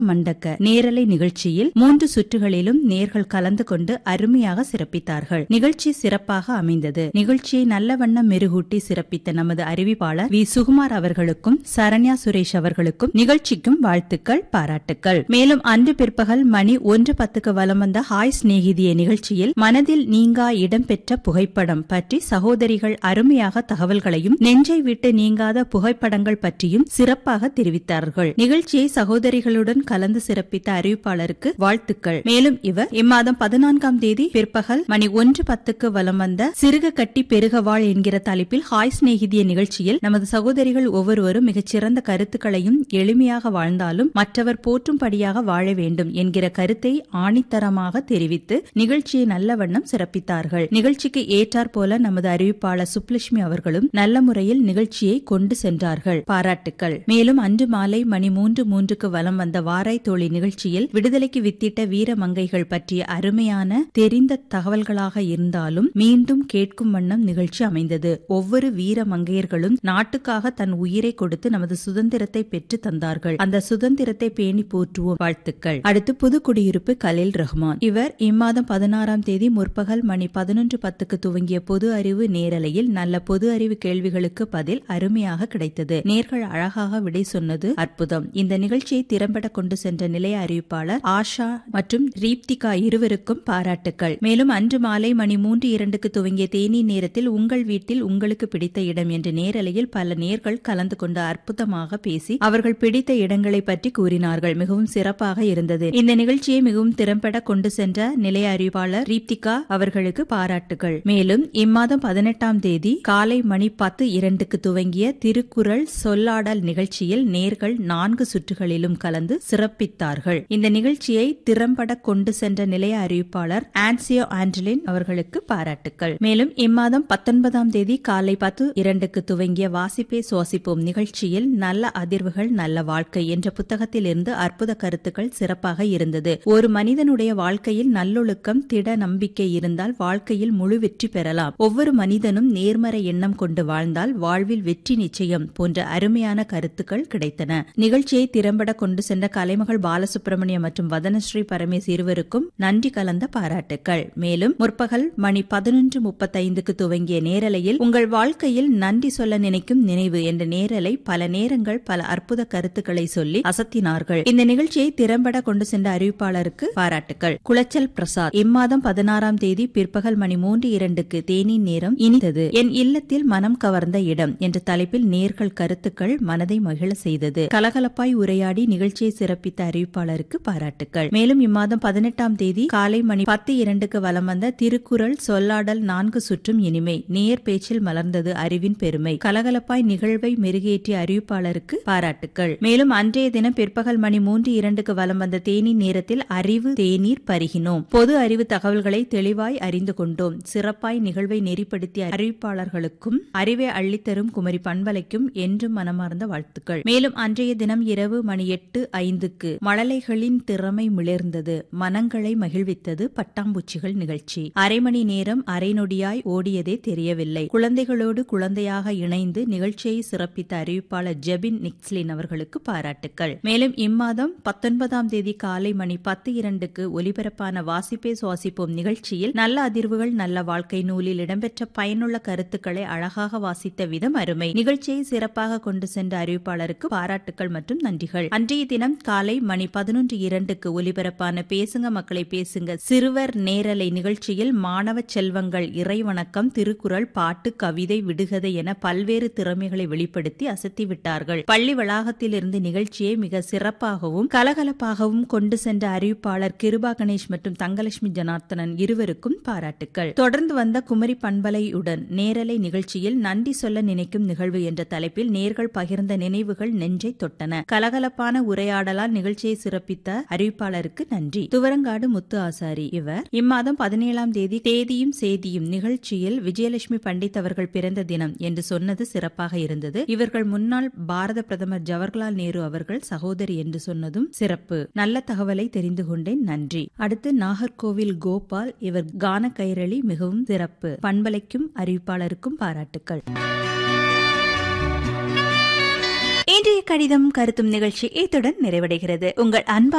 மண்டக்க நேரலை நிகழ்ச்சியில் மூன்று சுற்றுகளிலும் நேர்கள் கலந்து கொண்டு அருமையாக சிறப்பித்தார்கள் நிகழ்ச்சி சிறப்பாக அமைந்தது நிகழ்ச்சியை நல்ல வண்ணம் மெருகூட்டி சிறப்பித்த நமது அறிவிப்பாளர் வி சுகுமார் அவர்களுக்கும் சரண்யா சுரேஷ் அவர்களுக்கும் நிகழ்ச்சிக்கும் வாழ்த்துக்கள் பாராட்டுக்கள் மேலும் அன்று பிற்பகல் மணி ஒன்று பத்துக்கு வலம் வந்த ஹாய் சிநேகிதிய நிகழ்ச்சியில் மனதில் நீங்கா இடம்பெற்ற புகைப்படம் பற்றி சகோதரிகள் அருமையாக தகவல்களையும் நெஞ்சை விட்டு நீங்காத புகைப்படங்கள் பற்றியும் சிறப்பாக தெரிவித்தார்கள் நிகழ்ச்சியை சகோதரிகளுடன் கலந்து சிறப்பித்த அறிவிப்பாளருக்கு வாழ்த்துக்கள் மேலும் இவர் இம்மாதம் பதினான்காம் தேதி பிற்பகல் மணி ஒன்று பத்துக்கு வலம் வந்த சிறுக கட்டி பெருக வாழ் என்கிற தலைப்பில் ஹாய் சிநேகிதிய நிகழ்ச்சியில் நமது சகோதரிகள் ஒவ்வொருவரும் மிகச்சிறந்த கருத்துக்களையும் எளிமையாக வாழ்ந்தாலும் மற்றவர் போற்றும்படியாக வாழ வேண்டும் என்கிற கருத்தை ஆணித்தரமாக தெரிவித்து நிகழ்ச்சியை நல்ல வண்ணம் சிறப்பித்தார்கள் நிகழ்ச்சிக்கு ஏற்றாற் போல நமது அறிவிப்பாளர் சுப்லட்சுமி அவர்களும் நல்ல முறையில் நிகழ்ச்சியை கொண்டு சென்றார்கள் பாராட்டுக்கள் மேலும் அன்று மாலை மணி மூன்று மூன்றுக்கு வலம் வந்த வாராய் தோழி நிகழ்ச்சியில் விடுதலைக்கு வித்திட்ட வீர மங்கைகள் பற்றிய அருமையான தெரிந்த தகவல்களாக இருந்தாலும் மீண்டும் கேட்கும் வண்ணம் நிகழ்ச்சி அமைந்தது ஒவ்வொரு வீர மங்கையர்களும் நாட்டுக்காக தன் உயிரை கொடுத்து நமது சுதந்திரத்தை பெற்று தந்தார்கள் அந்த சுதந்திரத்தை பேணி போற்றுவோம் வாழ்த்துக்கள் அடுத்து புதுக்குடியிருப்பு கலில் ரஹ்மான் இவர் இம்மாதம் பதினாறாம் தேதி முற்பகல் மணி பதினொன்று பத்துக்கு துவங்கிய பொது அறிவு நேரலையில் நல்ல பொது அறிவு கேள்விகளுக்கு பதில் அருமையாக கிடைத்தது நேர்கள் அழகாக விடை சொன்னது அற்புதம் இந்த நிகழ்ச்சியை திறம்பட கொண்டு சென்ற நிலைய அறிவிப்பாளர் ஆஷா மற்றும் ரீப்திகா இருவருக்கும் பாராட்டுக்கள் மேலும் அன்று மாலை மணி மூன்று இரண்டுக்கு துவங்கிய தேநீர் நேரத்தில் உங்கள் வீட்டில் உங்களுக்கு பிடித்த இடம் என்ற நேரலையில் பல நேர்கள் கலந்து கொண்டு அற்புதமாக பேசி அவர்கள் பிடித்த இடங்களை பற்றி கூறினார்கள் மிகவும் சிறப்பாக இருந்தது இந்த நிகழ்ச்சியை மிகவும் திறம்பட கொண்டு சென்ற நிலைய அறிவிப்பாளர் ரீப்திகா அவர்களுக்கு பாராட்டுகள் மேலும் இம்மாதம் பதினெட்டாம் தேதி காலை மணி பத்து இரண்டுக்கு துவங்கிய திருக்குறள் சொல்லாடல் நிகழ்ச்சியில் நேர்கள் நான்கு சுற்றுகளிலும் கலந்து சிறப்பித்தார்கள் இந்த நிகழ்ச்சியை திறம்பட கொண்டு சென்ற நிலைய அறிவிப்பாளர் ஆன்சியோ ஆண்டலின் அவர்களுக்கு பாராட்டுக்கள் மேலும் இம்மாதம் பத்தொன்பதாம் தேதி காலை பத்து இரண்டுக்கு துவங்கிய வாசிப்பே சுவாசிப்போம் நிகழ்ச்சியில் நல்ல அதிர்வுகள் நல்ல வாழ்க்கை என்ற புத்தகத்தில் இருந்து அற்புத கருத்துக்கள் சிறப்பாக இருந்தது ஒரு மனிதனுடைய வாழ்க்கையில் நல்லொழுக்கம் திட நம்பிக்கை இருந்தால் வாழ்க்கையில் முழு வெற்றி பெறலாம் ஒவ்வொரு மனிதனும் நேர்மறை எண்ணம் கொண்டு வாழ்ந்தால் வாழ்வில் வெற்றி நிச்சயம் போன்ற அருமையான கருத்துக்கள் கிடைத்தன நிகழ்ச்சியை திறம்பட கொண்டு சென்ற கலைமகள் பாலசுப்ரமணியம் மற்றும் வதனஸ்ரீ பரமேஸ் இருவருக்கும் நன்றி கலந்த பாராட்டுக்கள் மேலும் முற்பகல் மணி பதினொன்று முப்பத்தைந்துக்கு துவங்கிய நேரலையில் உங்கள் வாழ்க்கையில் நன்றி சொல்ல நினைக்கும் நினைவு என்ற நேரலை பல நேரங்கள் பல அற்புத கருத்துக்களை சொல்லி அசத்தினார்கள் இந்த நிகழ்ச்சியை திறம்பட கொண்டு சென்ற அறிவிப்பாளருக்கு பாராட்டுக்கள் குளச்சல் பிரசாத் இம்மாதம் பதினாறாம் தேதி பிற்பகல் மணி மூன்று இரண்டுக்கு தேநீர் நேரம் இனித்தது என் இல்லத்தில் மனம் கவர்ந்த இடம் என்ற தலைப்பில் நேர்கள் கருத்துக்கள் மனதை மகிழ செய்தது கலகலப்பாய் உரையாடி நிகழ்ச்சியை சிறப்பித்த அறிவிப்பாளருக்கு பாராட்டுக்கள் மேலும் இம்மாதம் பதினெட்டாம் தேதி காலை மணி பத்து இரண்டுக்கு வலம் வந்த திருக்குறள் சொல்லாடல் நான்கு சுற்றும் இனிமை நேர் பேச்சில் மலர்ந்தது அறிவின் பெருமை கலகலப்பாய் நிகழ்வை மெருகேற்றிய அறிவிப்பாளருக்கு பாராட்டுக்கள் மேலும் அன்றைய தினம் பிற்பகல் மணி மூன்று இரண்டுக்கு வலம் வந்த தேநீர் நேரத்தில் அறிவு தேநீர் பருகினோம் பொது அறிவு தகவல்களை தெளிவாய் அறிந்து கொண்டோம் சிறப்பாய் நிகழ்வை நெறிப்படுத்திய அறிவிப்பாளர்களுக்கும் அறிவை அள்ளித்தரும் குமரி பண்பலைக்கும் என்றும் மனமார்ந்த வாழ்த்துக்கள் மேலும் அன்றைய தினம் இரவு மணி எட்டு ஐந்துக்கு மழலைகளின் திறமை மிளர்ந்தது மனங்களை மகிழ்வித்தது பட்டாம்பூச்சிகள் நிகழ்ச்சி அரை மணி நேரம் அரை நொடியாய் ஓடியதே தெரியவில்லை குழந்தைகளோடு குழந்தையாக இணைந்து நிகழ்ச்சியை சிறப்பித்த அறிவிப்பாளர் ஜெபின் நிக்ஸ்லின் அவர்களுக்கு பாராட்டுக்கள் மேலும் இம்மாதம் பத்தொன்பதாம் தேதி காலை மணி பத்து இரண்டுக்கு ஒலிபரப்பான வாசிப்பே சுவாசிப்போம் நிகழ்ச்சியில் நல்ல அதிர்வுகள் நல்ல வாழ்க்கை நூலில் இடம்பெற்ற பயனுள்ள கருத்துக்களை அழகாக வாசித்த விதம் அருமை நிகழ்ச்சியை சிறப்பாக கொண்டு சென்ற அறிவிப்பாளருக்கு பாராட்டுக்கள் மற்றும் நன்றிகள் அன்றைய தினம் காலை மணி பதினொன்று இரண்டுக்கு ஒலிபரப்பான பேசுங்க மக்களை பேசுங்க சிறுவர் நேரலை நிகழ்ச்சியில் மாணவ செல்வங்கள் இறைவணக்கம் திருக்குறள் பாட்டு கவிதை விடுகதை என பல்வேறு திறமைகளை வெளிப்படுத்தி அசத்தி விட்டார்கள் பள்ளி வளாகத்திலிருந்து நிகழ்ச்சியை மிக சிறப்பாகவும் கலகலப்பாகவும் கொண்டு சென்ற அறிவிப்பாளர் கிருபா கணேஷ் மற்றும் தங்கலட்சுமி ஜனார்த்தனன் இருவருக்கும் பாராட்டுக்கள் தொடர்ந்து வந்த குமரி பண்பலையுடன் நேரலை நிகழ்ச்சியில் நன்றி சொல்ல நினைக்கும் நிகழ்வு என்ற தலைப்பில் நேர்கள் பகிர்ந்த நினைவுகள் நெஞ்சை தொட்டன கலகலப்பான உரையாடலால் நிகழ்ச்சியை சிறப்பித்த அறிவிப்பாளருக்கு நன்றி துவரங்காடு முத்து ஆசாரி இவர் இம்மாதம் பதினேழாம் தேதி தேதியும் சேதியும் நிகழ்ச்சியில் விஜயலட்சுமி பண்டித் அவர்கள் பிறந்த தினம் என்று சொன்னது சிறப்பாக இருந்தது இவர்கள் முன்னாள் பாரத பிரதமர் ஜவஹர்லால் நேரு அவர்கள் சகோதரி என்று சொன்னதும் சிறப்பு நல்ல தகவலை தெரிந்து கொண்டேன் நன்றி அடுத்து நாகர்கோவில் கோபால் இவர் கான கைரளி மிகவும் சிறப்பு பண்பலைக்கும் அறிவிப்பாளருக்கும் பாராட்டுக்கள் இன்றைய இன்றைய கடிதம் கருத்தும் நிகழ்ச்சி இத்துடன் நிறைவடைகிறது உங்கள் அன்பான